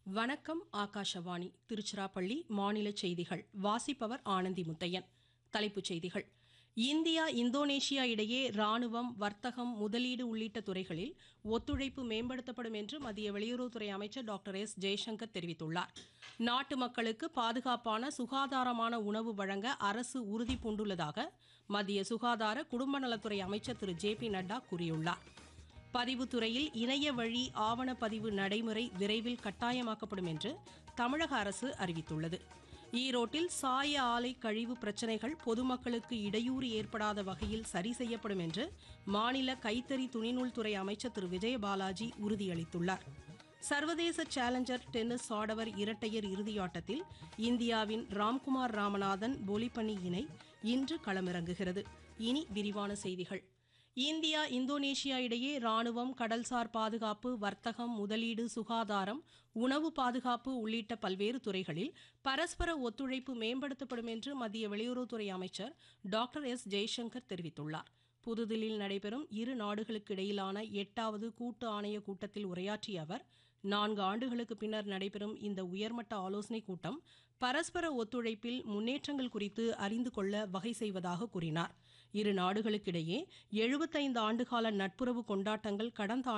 வணக்கம் ஆகாஷவாணி திருச்சிராப்பள்ளி மாநில செய்திகள் வாசிப்பவர் ஆனந்தி முத்தையன் தலைப்புச் செய்திகள் இந்தியா இந்தோனேஷியா இடையே ராணுவம் வர்த்தகம் முதலீடு உள்ளிட்ட துறைகளில் ஒத்துழைப்பு மேம்படுத்தப்படும் என்று மத்திய வெளியுறவுத்துறை அமைச்சர் டாக்டர் எஸ் ஜெய்சங்கர் தெரிவித்துள்ளார் நாட்டு மக்களுக்கு பாதுகாப்பான சுகாதாரமான உணவு வழங்க அரசு உறுதி பூண்டுள்ளதாக மத்திய சுகாதார குடும்ப நலத்துறை அமைச்சர் திரு ஜே பி நட்டா கூறியுள்ளார் பதிவுத்துறையில் இணைய வழி ஆவணப்பதிவு நடைமுறை விரைவில் கட்டாயமாக்கப்படும் என்று தமிழக அரசு அறிவித்துள்ளது ஈரோட்டில் சாய ஆலை கழிவு பிரச்சினைகள் பொதுமக்களுக்கு இடையூறு ஏற்படாத வகையில் சரி செய்யப்படும் என்று மாநில கைத்தறி துணிநூல்துறை அமைச்சர் திரு விஜயபாலாஜி உறுதியளித்துள்ளார் சர்வதேச சேலஞ்சர் டென்னிஸ் ஆடவர் இரட்டையர் இறுதியாட்டத்தில் இந்தியாவின் ராம்குமார் ராமநாதன் போலிப்பனி இணை இன்று களமிறங்குகிறது இனி விரிவான செய்திகள் இந்தியா இந்தோனேஷியா இடையே ராணுவம் கடல்சார் பாதுகாப்பு வர்த்தகம் முதலீடு சுகாதாரம் உணவு பாதுகாப்பு உள்ளிட்ட பல்வேறு துறைகளில் பரஸ்பர ஒத்துழைப்பு மேம்படுத்தப்படும் என்று மத்திய வெளியுறவுத்துறை அமைச்சர் டாக்டர் எஸ் ஜெய்சங்கர் தெரிவித்துள்ளார் புதுதில்லியில் நடைபெறும் இரு நாடுகளுக்கு இடையிலான எட்டாவது கூட்டு ஆணைய கூட்டத்தில் உரையாற்றிய அவர் நான்கு ஆண்டுகளுக்கு பின்னர் நடைபெறும் இந்த உயர்மட்ட ஆலோசனைக் கூட்டம் பரஸ்பர ஒத்துழைப்பில் முன்னேற்றங்கள் குறித்து அறிந்து கொள்ள வகை செய்வதாக கூறினார் இரு நாடுகளுக்கிடையே எழுபத்தைந்து ஆண்டுகால நட்புறவு கொண்டாட்டங்கள் கடந்த